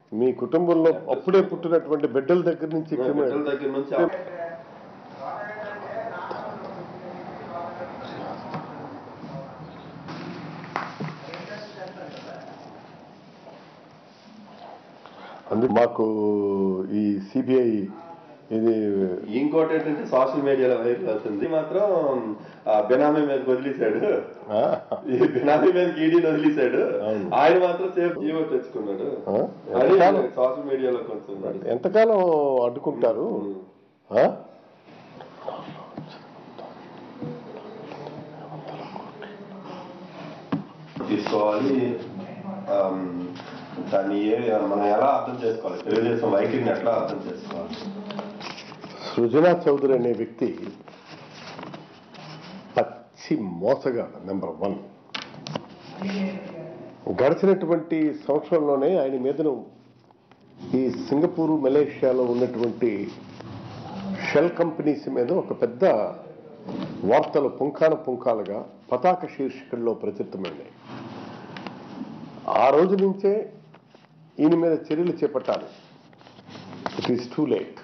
మీ కుటుంబంలో అప్పుడే పుట్టినటువంటి బిడ్డల దగ్గర నుంచి క్రిమినల్ బిడ్డల దగ్గర నుంచి అందుకు మాకు ఈ సిబిఐ ఇది ఇంకోటి ఏంటంటే సోషల్ మీడియాలో వైరల్ అవుతుంది ఇది మాత్రం ఆ బినామీ మీద వదిలేశాడు ఆ, ఈ బినామీ మీద ఈడీని వదిలేశాడు అవును. ఆయన మాత్రం సేఫ్ జీవో తెచ్చుకున్నాడు ఆ? అది ఎంతకాలం సోషల్ మీడియాలో కొంచెం నడుస్తుంది. ఎంతకాలం అడ్డుకుంటారు ఆ? తీసుకోవాలి ఆమ్, దాన్ని ఏ మనం ఎలా అర్థం చేసుకోవాలి తెలుగుదేశం వైఖరిని ఎట్లా అర్థం చేసుకోవాలి సృజనా చౌదరి అనే వ్యక్తి పచ్చి మోసగాడు నెంబర్ వన్ గడిచినటువంటి సంవత్సరంలోనే ఆయన మీదను ఈ సింగపూర్ మలేషియాలో ఉన్నటువంటి షెల్ కంపెనీస్ మీద ఒక పెద్ద వార్తలు పుంఖాన పుంఖాలుగా పతాక శీర్షికల్లో ప్రచురితమైనాయి ఆ రోజు నుంచే ఈయన మీద చర్యలు చేపట్టాలి it is too late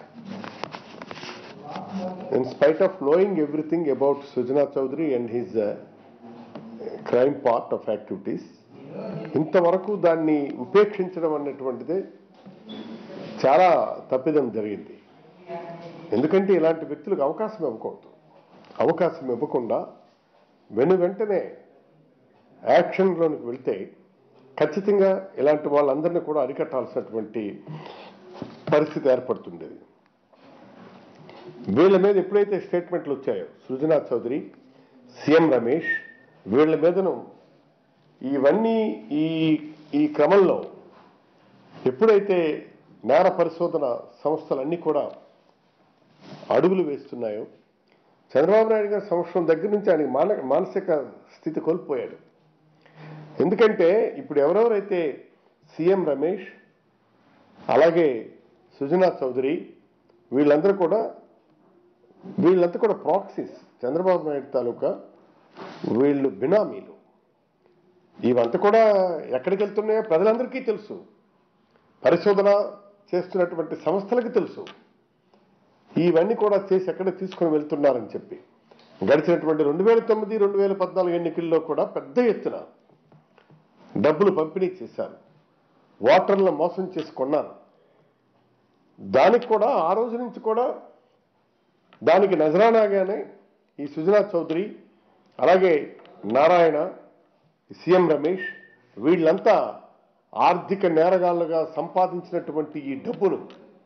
in spite of knowing everything about Sujana Chaudhary and his uh, crime part of activities, ఇంతవరకు దాన్ని ఉపేక్షించడం అన్నటువంటిదే చాలా తప్పిదం జరిగింది ఎందుకంటే ఇలాంటి వ్యక్తులకు అవకాశం ఇవ్వకూడదు అవకాశం ఇవ్వకుండా వెను వెంటనే యాక్షన్లోనికి వెళ్తే ఖచ్చితంగా ఇలాంటి వాళ్ళందరినీ కూడా అరికట్టాల్సినటువంటి పరిస్థితి ఏర్పడుతుండేది వీళ్ళ మీద ఎప్పుడైతే స్టేట్మెంట్లు వచ్చాయో సృజనా చౌదరి సీఎం రమేష్ వీళ్ళ మీదను ఇవన్నీ ఈ ఈ క్రమంలో ఎప్పుడైతే నేర పరిశోధన సంస్థలన్నీ కూడా అడుగులు వేస్తున్నాయో చంద్రబాబు నాయుడు గారి సంవత్సరం దగ్గర నుంచి ఆయన మాన మానసిక స్థితి కోల్పోయాడు ఎందుకంటే ఇప్పుడు ఎవరెవరైతే సీఎం రమేష్ అలాగే సుజనా చౌదరి వీళ్ళందరూ కూడా వీళ్ళంతా కూడా ప్రాక్సీస్ చంద్రబాబు నాయుడు తాలూకా వీళ్ళు బినామీలు ఇవంతా కూడా ఎక్కడికి వెళ్తున్నాయో ప్రజలందరికీ తెలుసు పరిశోధన చేస్తున్నటువంటి సంస్థలకి తెలుసు ఇవన్నీ కూడా చేసి ఎక్కడ తీసుకొని వెళ్తున్నారని చెప్పి గడిచినటువంటి రెండు వేల తొమ్మిది రెండు వేల పద్నాలుగు ఎన్నికల్లో కూడా పెద్ద ఎత్తున డబ్బులు పంపిణీ చేశారు ఓటర్లను మోసం చేసి కొన్నారు దానికి కూడా ఆ రోజు నుంచి కూడా దానికి నజరానాగానే ఈ సుజనా చౌదరి అలాగే నారాయణ సీఎం రమేష్ వీళ్ళంతా ఆర్థిక నేరగాళ్లుగా సంపాదించినటువంటి ఈ డబ్బును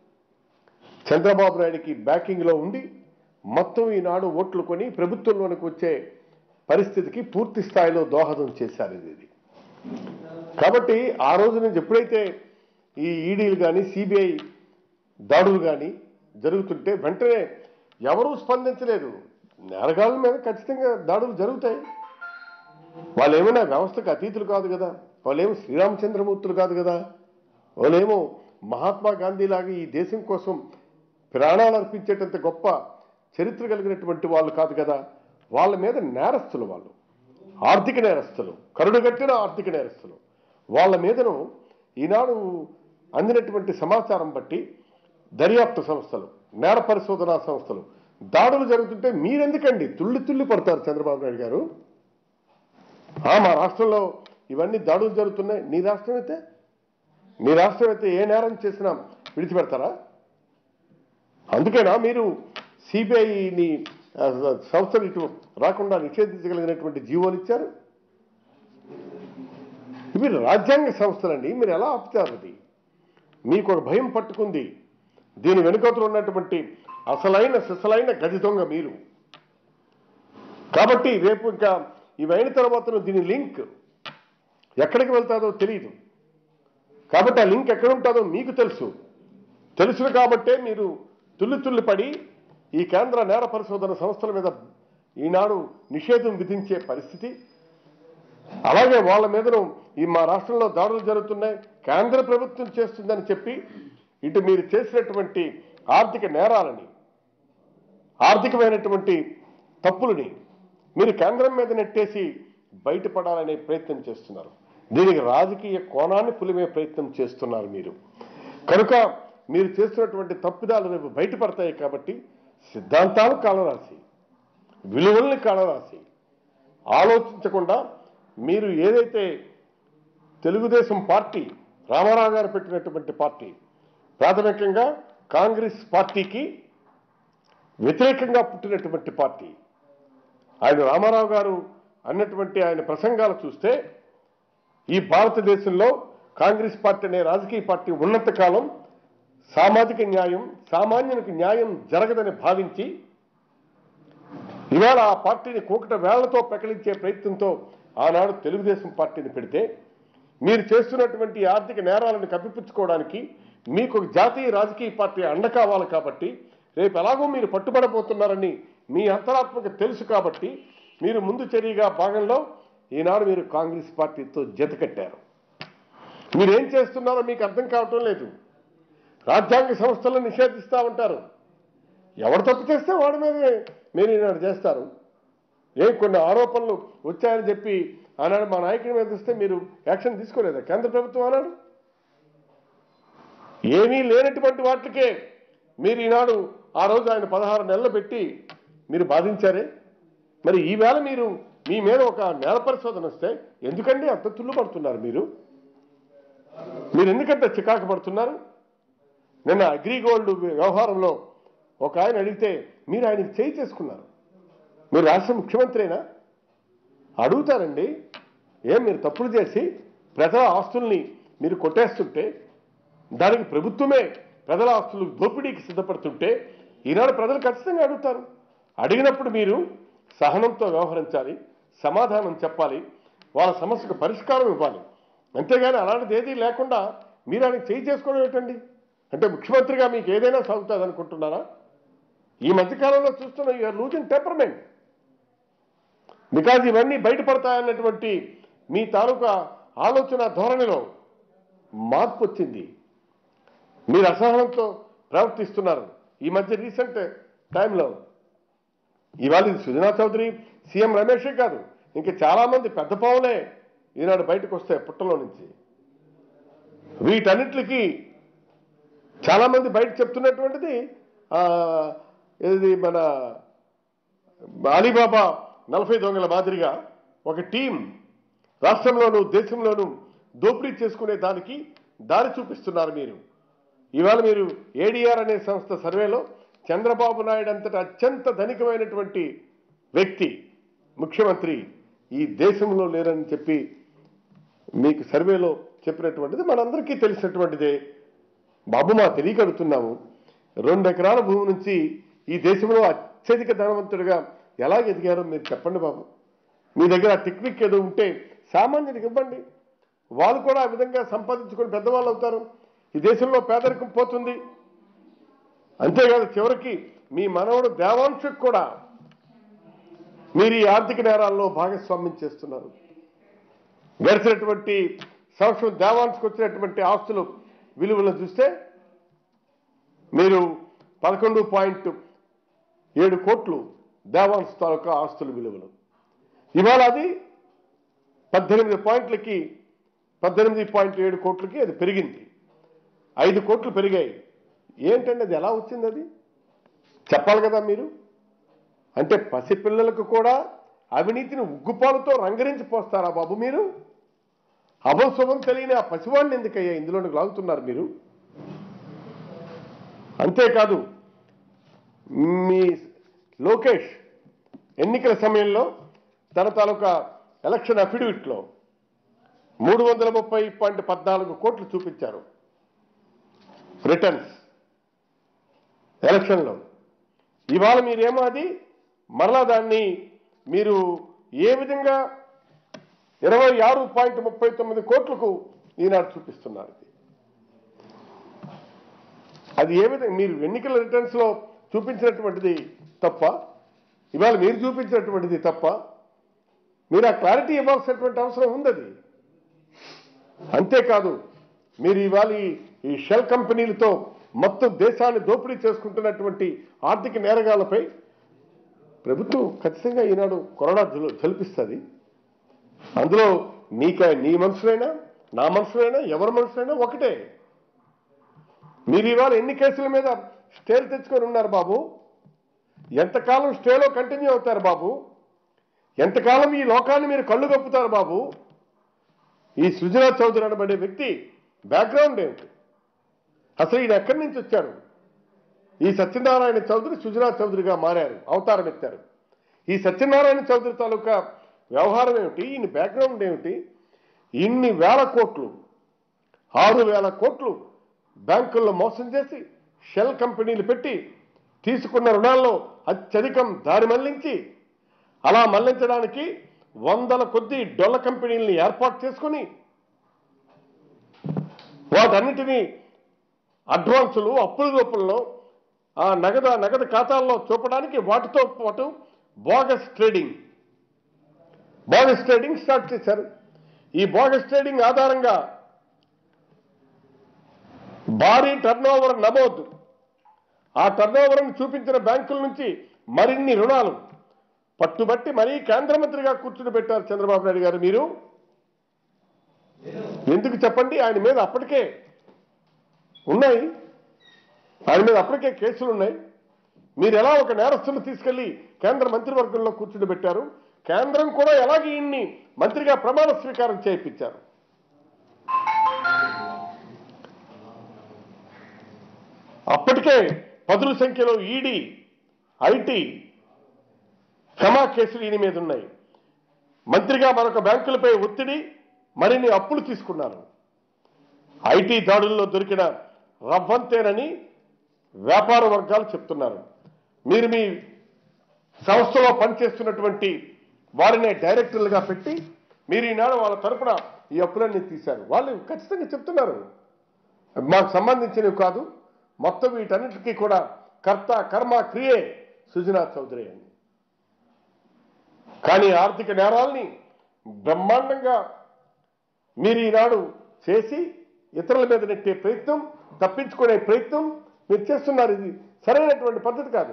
చంద్రబాబు నాయుడికి బ్యాకింగ్లో ఉండి మొత్తం ఈనాడు ఓట్లు కొని ప్రభుత్వంలోనికి వచ్చే పరిస్థితికి పూర్తి స్థాయిలో దోహదం చేశారు ఇది కాబట్టి ఆ రోజు నుంచి ఎప్పుడైతే ఈ ఈడీలు కానీ సిబిఐ దాడులు కానీ జరుగుతుంటే వెంటనే ఎవరూ స్పందించలేదు నేరగాళ్ళ మీద ఖచ్చితంగా దాడులు జరుగుతాయి వాళ్ళు ఏమైనా వ్యవస్థకు అతీతులు కాదు కదా వాళ్ళేమో శ్రీరామచంద్రమూర్తులు కాదు కదా వాళ్ళేమో మహాత్మా గాంధీ లాగా ఈ దేశం కోసం ప్రాణాలు అర్పించేటంత గొప్ప చరిత్ర కలిగినటువంటి వాళ్ళు కాదు కదా వాళ్ళ మీద నేరస్తులు వాళ్ళు ఆర్థిక నేరస్తులు కరుడుగట్టిన ఆర్థిక నేరస్తులు వాళ్ళ మీదను ఈనాడు అందినటువంటి సమాచారం బట్టి దర్యాప్తు సంస్థలు నేర పరిశోధనా సంస్థలు దాడులు జరుగుతుంటే మీరెందుకండి తుళ్ళి తుళ్ళి పడతారు చంద్రబాబు నాయుడు గారు ఆ, మా రాష్ట్రంలో ఇవన్నీ దాడులు జరుగుతున్నాయి నీ రాష్ట్రం అయితే నీ రాష్ట్రం అయితే ఏ నేరం చేసినా విడిచిపెడతారా అందుకేనా మీరు సిబిఐని సంస్థలు ఇటు రాకుండా నిషేధించగలిగినటువంటి జీవోలు ఇచ్చారు ఇవి రాజ్యాంగ సంస్థలండి మీరు ఎలా ఆపుతారు అది మీకు ఒక భయం పట్టుకుంది దీని వెనుకతులు ఉన్నటువంటి అసలైన సిసలైన గది దొంగ మీరు కాబట్టి రేపు ఇంకా ఇవైన తర్వాత దీని లింక్ ఎక్కడికి వెళ్తాదో తెలియదు కాబట్టి ఆ లింక్ ఎక్కడ ఉంటుందో మీకు తెలుసు తెలుసు కాబట్టే మీరు తుల్లి తుల్లి పడి ఈ కేంద్ర నేర పరిశోధన సంస్థల మీద ఈనాడు నిషేధం విధించే పరిస్థితి అలాగే వాళ్ళ మీదను ఈ మా రాష్ట్రంలో దాడులు జరుగుతున్నాయి కేంద్ర ప్రభుత్వం చేస్తుందని చెప్పి ఇటు మీరు చేసినటువంటి ఆర్థిక నేరాలని ఆర్థికమైనటువంటి తప్పులని మీరు కేంద్రం మీద నెట్టేసి బయటపడాలనే ప్రయత్నం చేస్తున్నారు దీనికి రాజకీయ కోణాన్ని పులిమే ప్రయత్నం చేస్తున్నారు మీరు కనుక మీరు చేస్తున్నటువంటి తప్పిదాలు రేపు బయటపడతాయి కాబట్టి సిద్ధాంతాలు కాలరాసి విలువల్ని కాలరాసి ఆలోచించకుండా మీరు ఏదైతే తెలుగుదేశం పార్టీ రామారావు గారు పెట్టినటువంటి పార్టీ ప్రాథమికంగా కాంగ్రెస్ పార్టీకి వ్యతిరేకంగా పుట్టినటువంటి పార్టీ ఆయన రామారావు గారు అన్నటువంటి ఆయన ప్రసంగాలు చూస్తే ఈ భారతదేశంలో కాంగ్రెస్ పార్టీ అనే రాజకీయ పార్టీ ఉన్నంత కాలం సామాజిక న్యాయం సామాన్యునికి న్యాయం జరగదని భావించి ఇవాళ ఆ పార్టీని కూకట వేళ్లతో ప్రకటించే ప్రయత్నంతో ఆనాడు తెలుగుదేశం పార్టీని పెడితే మీరు చేస్తున్నటువంటి ఆర్థిక నేరాలను కప్పిపుచ్చుకోవడానికి మీకు ఒక జాతీయ రాజకీయ పార్టీ అండ కావాలి కాబట్టి రేపు ఎలాగో మీరు పట్టుబడబోతున్నారని మీ అంతరాత్మక తెలుసు కాబట్టి మీరు ముందు చర్యగా భాగంలో ఈనాడు మీరు కాంగ్రెస్ పార్టీతో జతకట్టారు మీరేం చేస్తున్నారో మీకు అర్థం కావటం లేదు రాజ్యాంగ సంస్థలను నిషేధిస్తూ ఉంటారు ఎవరు తప్పు చేస్తే వాడి మీదే మీరు ఈనాడు చేస్తారు ఏ కొన్ని ఆరోపణలు వచ్చాయని చెప్పి ఆనాడు మా నాయకుడి మీద వస్తే మీరు యాక్షన్ తీసుకోలేదా కేంద్ర ప్రభుత్వం అన్నాడు ఏమీ లేనటువంటి వాటికే మీరు ఈనాడు ఆ రోజు ఆయన పదహారు నెలలు పెట్టి మీరు బాధించారే మరి ఈవేళ మీరు మీ మీద ఒక నేల పరిశోధన వస్తే ఎందుకండి అంత తుల్లు పడుతున్నారు మీరు మీరు ఎందుకంత చికాకు పడుతున్నారు నిన్న అగ్రిగోల్డ్ వ్యవహారంలో ఒక ఆయన అడిగితే మీరు ఆయనకి చేయి చేసుకున్నారు మీరు రాష్ట్ర ముఖ్యమంత్రినా అడుగుతారండి ఏం మీరు తప్పులు చేసి ప్రజల ఆస్తుల్ని మీరు కొట్టేస్తుంటే దానికి ప్రభుత్వమే ప్రజల ఆస్తులు దోపిడీకి సిద్ధపడుతుంటే ఈనాడు ప్రజలు ఖచ్చితంగా అడుగుతారు అడిగినప్పుడు మీరు సహనంతో వ్యవహరించాలి సమాధానం చెప్పాలి వాళ్ళ సమస్యకు పరిష్కారం ఇవ్వాలి అంతేగాని అలాంటిది ఏదీ లేకుండా మీరు ఆయనకి చేయి చేసుకోవడం ఏంటండి అంటే ముఖ్యమంత్రిగా మీకు ఏదైనా సాగుతుంది అనుకుంటున్నారా ఈ మధ్యకాలంలో చూస్తున్న యూఆర్ లూజింగ్ టెంపర్మెంట్ బికాజ్ ఇవన్నీ బయటపడతాయన్నటువంటి మీ తాలూకా ఆలోచన ధోరణిలో మార్పు వచ్చింది మీరు అసహనంతో ప్రవర్తిస్తున్నారు ఈ మధ్య రీసెంట్ టైంలో ఇవాళ ఇది సుజనా చౌదరి సీఎం రమేషే కాదు ఇంకా చాలా మంది పెద్ద పావులే ఈనాడు బయటకు వస్తాయి పుట్టలో నుంచి వీటన్నిటికి చాలా మంది బయట చెప్తున్నటువంటిది ఆ, ఇది మన అలీబాబా నలభై దొంగల మాదిరిగా ఒక టీం రాష్ట్రంలోనూ దేశంలోనూ దోపిడీ చేసుకునే దానికి దారి చూపిస్తున్నారు మీరు ఇవాళ మీరు ఏడీఆర్ అనే సంస్థ సర్వేలో చంద్రబాబు నాయుడు అంతటా అత్యంత ధనికమైనటువంటి వ్యక్తి ముఖ్యమంత్రి ఈ దేశంలో లేరని చెప్పి మీకు సర్వేలో చెప్పినటువంటిది మనందరికీ తెలిసినటువంటిదే బాబు మా తెలియక అడుగుతున్నాము రెండు ఎకరాల భూమి నుంచి ఈ దేశంలో అత్యధిక ధనవంతుడిగా ఎలా ఎదిగారో మీరు చెప్పండి బాబు మీ దగ్గర ఆ టెక్నిక్ ఏదో ఉంటే సామాన్యుడికి ఇవ్వండి వాళ్ళు కూడా ఆ విధంగా సంపాదించుకొని పెద్దవాళ్ళు అవుతారు ఈ దేశంలో పేదరికం పోతుంది అంతేకాదు చివరికి మీ మనవడు దేవాంశకు కూడా మీరు ఈ ఆర్థిక నేరాల్లో భాగస్వామ్యం చేస్తున్నారు గడిచినటువంటి సంవత్సరం దేవాంశకు వచ్చినటువంటి ఆస్తులు విలువలను చూస్తే మీరు పదకొండు పాయింట్ ఏడు కోట్లు దేవాంశ తాలూకా ఆస్తుల విలువలు ఇవాళ అది పద్దెనిమిది పాయింట్లకి పద్దెనిమిది పాయింట్ ఏడు కోట్లకి అది పెరిగింది ఐదు కోట్లు పెరిగాయి ఏంటండి అది ఎలా వచ్చింది అది చెప్పాలి కదా మీరు అంటే పసిపిల్లలకు కూడా అవినీతిని ఉగ్గుపాలతో రంగరించి పోస్తారా బాబు మీరు అభశుభం తెలియని ఆ పసివాడిని ఎందుకయ్యా ఇందులోకి లాగుతున్నారు మీరు అంతేకాదు మీ లోకేష్ ఎన్నికల సమయంలో తన తాలూకా ఎలక్షన్ అఫిడవిట్లో మూడు వందల ముప్పై పాయింట్ పద్నాలుగు కోట్లు చూపించారు రిటర్న్స్ ఎలక్షన్లో ఇవాళ మీరేమో అది మరలా దాన్ని మీరు ఏ విధంగా ఇరవై ఆరు పాయింట్ ముప్పై తొమ్మిది కోట్లకు ఈనాడు చూపిస్తున్నారు ఇది. అది ఏ విధంగా మీరు ఎన్నికల రిటర్న్స్ లో చూపించినటువంటిది తప్ప ఇవాళ మీరు చూపించినటువంటిది తప్ప మీరు ఆ క్లారిటీ ఇవ్వాల్సినటువంటి అవసరం ఉంది అది అంతేకాదు మీరు ఇవాళ ఈ- ఈ షెల్ కంపెనీలతో మొత్తం దేశాన్ని దోపిడీ చేసుకుంటున్నటువంటి ఆర్థిక నేరగాలపై ప్రభుత్వం ఖచ్చితంగా ఈనాడు కొరడా జలు జలిపిస్తుంది అందులో నీక నీ మనసులైనా నా మనసులైనా ఎవరి మనసులైనా ఒకటే మీరు ఇవాళ ఎన్ని కేసుల మీద స్టేలు తెచ్చుకొని ఉన్నారు బాబు ఎంతకాలం స్టేలో కంటిన్యూ అవుతారు బాబు ఎంతకాలం ఈ లోకాన్ని మీరు కళ్ళు కప్పుతారు బాబు ఈ సృజనా చౌదరి అనబడే వ్యక్తి బ్యాక్గ్రౌండ్ ఏమిటి అసలు ఈయన ఎక్కడి నుంచి వచ్చాడు ఈ సత్యనారాయణ చౌదరి సుజనా చౌదరిగా మారారు అవతారం ఎత్తారు ఈ సత్యనారాయణ చౌదరి తాలూకా వ్యవహారం ఏమిటి ఈయన బ్యాక్గ్రౌండ్ ఏమిటి ఇన్ని వేల కోట్లు ఆరు వేల కోట్లు బ్యాంకుల్లో మోసం చేసి షెల్ కంపెనీలు పెట్టి తీసుకున్న రుణాల్లో అత్యధికం దారి మళ్లించి అలా మళ్లించడానికి వందల కొద్ది డొల్ల కంపెనీల్ని ఏర్పాటు చేసుకుని వాటన్నిటినీ అడ్వాన్సులు అప్పుల రూపంలో ఆ నగదు నగదు ఖాతాల్లో చూపడానికి వాటితో పాటు bogus trading bogus trading start చేశారు ఈ బోగస్ ట్రేడింగ్ ఆధారంగా భారీ టర్నోవర్ నమోదు ఆ టర్నోవర్ను చూపించిన బ్యాంకుల నుంచి మరిన్ని రుణాలు పట్టుబట్టి మరీ కేంద్ర మంత్రిగా కూర్చుని పెట్టారు చంద్రబాబు నాయుడు గారు మీరు ఎందుకు చెప్పండి ఆయన మీద అప్పటికే ఉన్నాయి ఆయన మీద అప్పటికే కేసులు ఉన్నాయి మీరు ఎలా ఒక నేరస్తును తీసుకెళ్లి కేంద్ర మంత్రివర్గంలో కూర్చుని పెట్టారు కేంద్రం కూడా ఎలాగే ఈయన్ని మంత్రిగా ప్రమాణ స్వీకారం చేయించారు అప్పటికే పదుల సంఖ్యలో ఈడీ ఐటీ క్షమా కేసులు ఈయన మీద ఉన్నాయి మంత్రిగా మరొక బ్యాంకులపై ఒత్తిడి మరిన్ని అప్పులు తీసుకున్నారు ఐటీ దాడుల్లో దొరికిన రవ్వంతేనని వ్యాపార వర్గాలు చెప్తున్నారు మీరు మీ సంస్థలో పనిచేస్తున్నటువంటి వారినే డైరెక్టర్లుగా పెట్టి మీరు ఈనాడు వాళ్ళ తరపున ఈ అప్పులన్నీ తీశారు వాళ్ళు ఖచ్చితంగా చెప్తున్నారు మాకు సంబంధించినవి కాదు మొత్తం వీటన్నిటికీ కూడా కర్త కర్మ క్రియే సుజనా చౌదరి అని కానీ ఆర్థిక నేరాల్ని బ్రహ్మాండంగా మీరు ఈనాడు చేసి ఇతరుల మీద నెట్టే ప్రయత్నం తప్పించుకునే ప్రయత్నం మీరు చేస్తున్నారు ఇది సరైనటువంటి పద్ధతి కాదు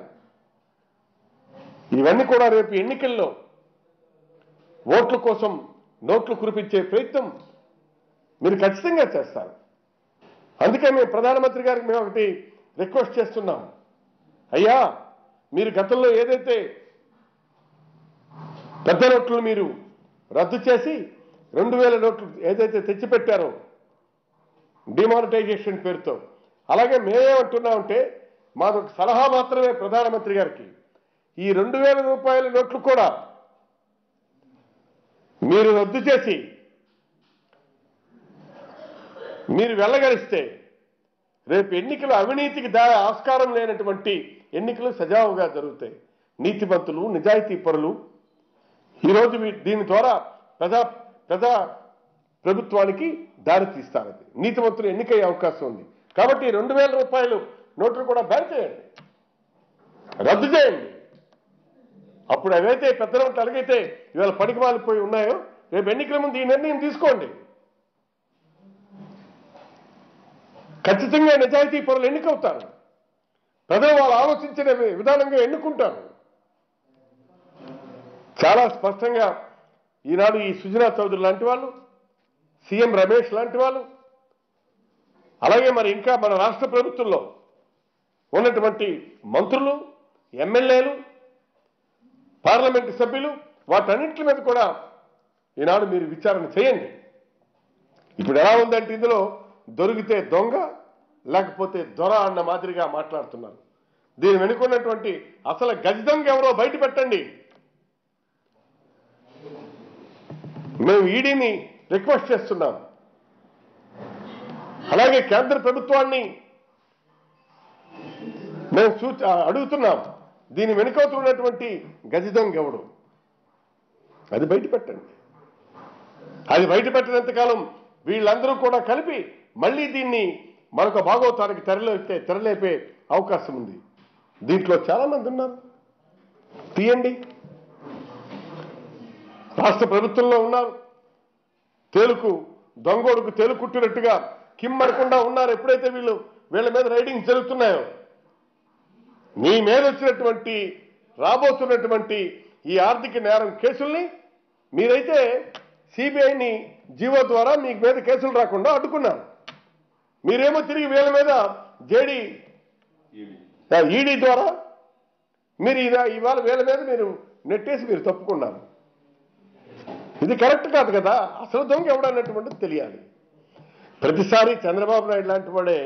ఇవన్నీ కూడా రేపు ఎన్నికల్లో ఓట్ల కోసం నోట్లు కురిపించే ప్రయత్నం మీరు ఖచ్చితంగా చేస్తారు అందుకే మేము ప్రధానమంత్రి గారికి మేము ఒకటి రిక్వెస్ట్ చేస్తున్నాం అయ్యా మీరు గతంలో ఏదైతే పెద్ద నోట్లు మీరు రద్దు చేసి రెండు వేల నోట్లు ఏదైతే తెచ్చిపెట్టారో డిమానిటైజేషన్ పేరుతో అలాగే మేమేమంటున్నామంటే మాది ఒక సలహా మాత్రమే ప్రధానమంత్రి గారికి ఈ రెండు వేల రూపాయల నోట్లు కూడా మీరు రద్దు చేసి మీరు వెళ్ళగలిస్తే రేపు ఎన్నికలు అవినీతికి దా ఆస్కారం లేనటువంటి ఎన్నికలు సజావుగా జరుగుతాయి నీతిమంతులు నిజాయితీ పరులు ఈరోజు వీ- దీని ద్వారా ప్రజా ప్రజా ప్రభుత్వానికి దారి తీస్తారు అది నీతిమంతులు ఎన్నికయ్యే అవకాశం ఉంది కాబట్టి రెండు వేల రూపాయలు నోట్లు కూడా బ్యాన్ చేయండి రద్దు చేయండి అప్పుడు అవైతే పెద్ద నోట్లు అడిగితే ఇవాళ పనికి మాలిపోయి ఉన్నాయో రేపు ఎన్నికల ముందు ఈ నిర్ణయం తీసుకోండి ఖచ్చితంగా నిజాయితీ పరులు ఎన్నికవుతారు ప్రజలు వాళ్ళు ఆలోచించిన వి- విధానంగా ఎన్నుకుంటారు చాలా స్పష్టంగా ఈనాడు ఈ సుజనా చౌదరి లాంటి వాళ్ళు సీఎం రమేష్ లాంటి వాళ్ళు అలాగే మరి ఇంకా మన రాష్ట్ర ప్రభుత్వంలో ఉన్నటువంటి మంత్రులు ఎమ్మెల్యేలు పార్లమెంటు సభ్యులు వాటన్నింటి మీద కూడా ఈనాడు మీరు విచారణ చేయండి ఇప్పుడు ఎలా ఉందంటే ఇందులో దొరికితే దొంగ లేకపోతే దొర అన్న మాదిరిగా మాట్లాడుతున్నారు దీని వెనుకున్నటువంటి అసలు గజ దొంగ ఎవరో బయట పెట్టండి మేము ఈడీని రిక్వెస్ట్ చేస్తున్నాం అలాగే కేంద్ర ప్రభుత్వాన్ని మేము సూచ అడుగుతున్నాం దీని వెనుకవుతూ ఉన్నటువంటి గజ దొంగ ఎవడు అది బయట పెట్టండి అది బయట పెట్టినంతకాలం వీళ్ళందరూ కూడా కలిపి మళ్ళీ దీన్ని మరొక భాగవతానికి తెరలేపే తెరలేపే అవకాశం ఉంది దీంట్లో చాలా మంది ఉన్నారు తీయండి రాష్ట్ర ప్రభుత్వంలో ఉన్నారు తేలుకు దొంగోడుకు తేలు కుట్టినట్టుగా కిమ్మడకుండా ఉన్నారు ఎప్పుడైతే వీళ్ళు వీళ్ళ మీద రైడింగ్ జరుగుతున్నాయో మీ మీద వచ్చినటువంటి రాబోతున్నటువంటి ఈ ఆర్థిక నేరం కేసుల్ని మీరైతే సిబిఐని జీవో ద్వారా మీ మీద కేసులు రాకుండా అడ్డుకున్నారు మీరేమో తిరిగి వీళ్ళ మీద జేడీ ఈడీ ద్వారా మీరు ఇదా- ఇవాళ వీళ్ళ మీద మీరు నెట్టేసి మీరు తప్పుకున్నారు ఇది కరెక్ట్ కాదు కదా అసలు దొంగ ఎవడన్నటువంటిది తెలియాలి ప్రతిసారి చంద్రబాబు నాయుడు లాంటి వాడే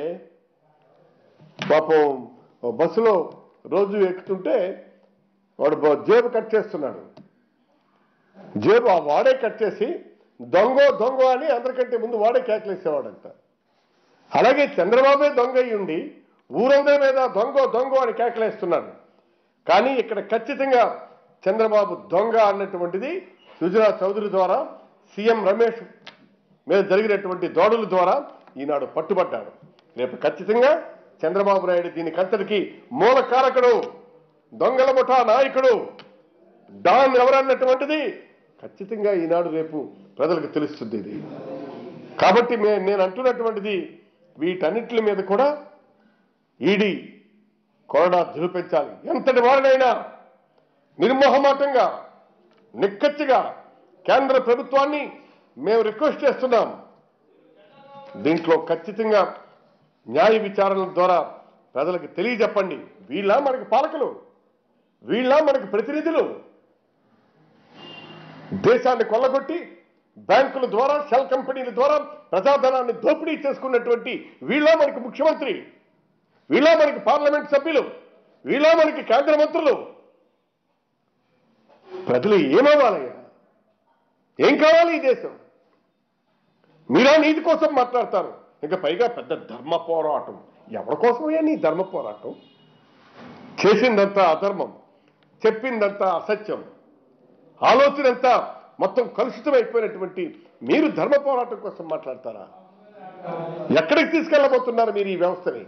పాపం బస్సులో రోజు ఎక్కుతుంటే వాడు బ- జేబు కట్ చేస్తున్నాడు జేబు ఆ వాడే కట్ చేసి దొంగ దొంగ అని అందరికంటే ముందు వాడే కేకలేసేవాడంట అలాగే చంద్రబాబే దొంగ అయి ఉండి ఊరందరి మీద దొంగ దొంగ అని కేకలేస్తున్నాడు కానీ ఇక్కడ ఖచ్చితంగా చంద్రబాబు దొంగ అన్నటువంటిది సుజనా చౌదరి ద్వారా సీఎం రమేష్ మీద జరిగినటువంటి దాడుల ద్వారా ఈనాడు పట్టుబడ్డాడు రేపు ఖచ్చితంగా చంద్రబాబు నాయుడు దీనికంతటికి మూల కారకుడు దొంగల ముఠా నాయకుడు డాన్ ఎవరన్నటువంటిది ఖచ్చితంగా ఈనాడు రేపు ప్రజలకు తెలుస్తుంది ఇది కాబట్టి మే- నేను అంటున్నటువంటిది వీటన్నిటి మీద కూడా ఈడీ కొరడా దులిపించాలి ఎంతటి వారినైనా నిర్మోహమాటంగా నిక్కచ్చిగా కేంద్ర ప్రభుత్వాన్ని మేము రిక్వెస్ట్ చేస్తున్నాం దీంట్లో ఖచ్చితంగా న్యాయ విచారణ ద్వారా ప్రజలకు తెలియజెప్పండి వీళ్ళ మనకి పాలకులు వీళ్ళ మనకి ప్రతినిధులు దేశాన్ని కొల్లగొట్టి బ్యాంకుల ద్వారా షెల్ కంపెనీల ద్వారా ప్రజాధనాన్ని దోపిడీ చేసుకున్నటువంటి వీళ్ళ మనకి ముఖ్యమంత్రి వీళ్ళ మనకి పార్లమెంట్ సభ్యులు వీళ్ళ మనకి కేంద్ర మంత్రులు ప్రజలు ఏమవ్వాలయ్యా ఏం కావాలి ఈ దేశం మీరా నీతి కోసం మాట్లాడతారు ఇంకా పైగా పెద్ద ధర్మ పోరాటం ఎవరి కోసమయ్యా నీ ధర్మ పోరాటం చేసిందంతా అధర్మం చెప్పిందంతా అసత్యం ఆలోచనంతా మొత్తం కలుషితమైపోయినటువంటి మీరు ధర్మ పోరాటం కోసం మాట్లాడతారా ఎక్కడికి తీసుకెళ్ళబోతున్నారు మీరు ఈ వ్యవస్థని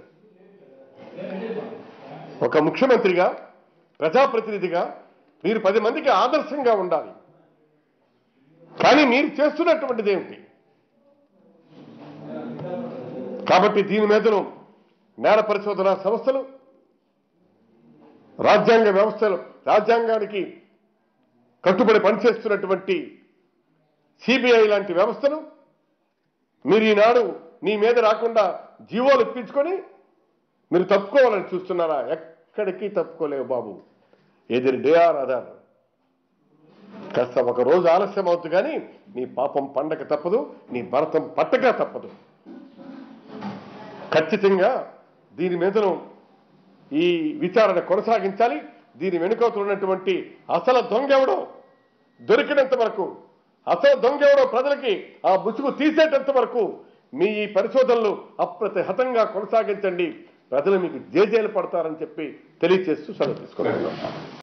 ఒక ముఖ్యమంత్రిగా ప్రజాప్రతినిధిగా మీరు పది మందికి ఆదర్శంగా ఉండాలి కానీ మీరు చేస్తున్నటువంటిది ఏమిటి కాబట్టి దీని మీదను నేర పరిశోధన సంస్థలు రాజ్యాంగ వ్యవస్థలు రాజ్యాంగానికి కట్టుబడి పనిచేస్తున్నటువంటి సిబిఐ లాంటి వ్యవస్థను మీరు ఈనాడు నీ మీద రాకుండా జీవోలు ఇప్పించుకొని మీరు తప్పుకోవాలని చూస్తున్నారా ఎక్కడికి తప్పుకోలేవు బాబు ఏది డే ఆర్ అదర్ కాస్త ఒక రోజు ఆలస్యం అవుతుంది కానీ నీ పాపం పండగ తప్పదు నీ భరతం పట్టక తప్పదు ఖచ్చితంగా దీని మీదను ఈ విచారణ కొనసాగించాలి దీని వెనుకవుతూ ఉన్నటువంటి అసలు దొంగ ఎవడో దొరికినంత వరకు అసలు దొంగ ఎవడో ప్రజలకి ఆ ముసుగు తీసేటంత వరకు మీ ఈ పరిశోధనలు అప్రతిహతంగా కొనసాగించండి ప్రజలు మీకు జేజేలు పడతారని చెప్పి తెలియచేస్తూ సెలవు తీసుకుంటున్నాం